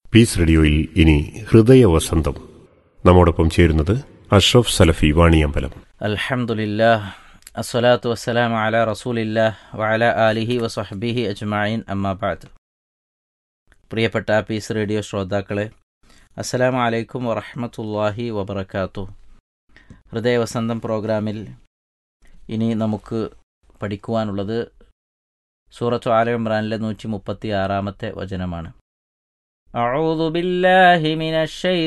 piece റേഡിയോയിൽ ഇനി ഹൃദയവസന്തം നമ്മോടൊപ്പം ചേരുന്നത് അഷ്റഫ് സലഫി വാണിയമ്പലം അൽഹംദുലില്ലാ അസ്സലാത്തു വസ്സലാമു അല റസൂലില്ലാ വഅല ആലിഹി വസഹ്ബിഹി അജ്മഈൻ അമ്മാബാദ് പ്രിയപ്പെട്ട പീസ് റേഡിയോ ശ്രോതാക്കളെ അസ്സലാമു അലൈക്കും വറഹ്മത്തുള്ളാഹി വബറകാത്തു ഹൃദയവസന്തം പ്രോഗ്രാമിൽ ഇനി നമുക്ക് പഠിക്കുവാനുള്ളത് സൂറത്തു ആല ഇമ്രാനിലെ നൂറ്റി മുപ്പത്തി ആറാമത്തെ വചനമാണ് أعوذ بالله من الشيطان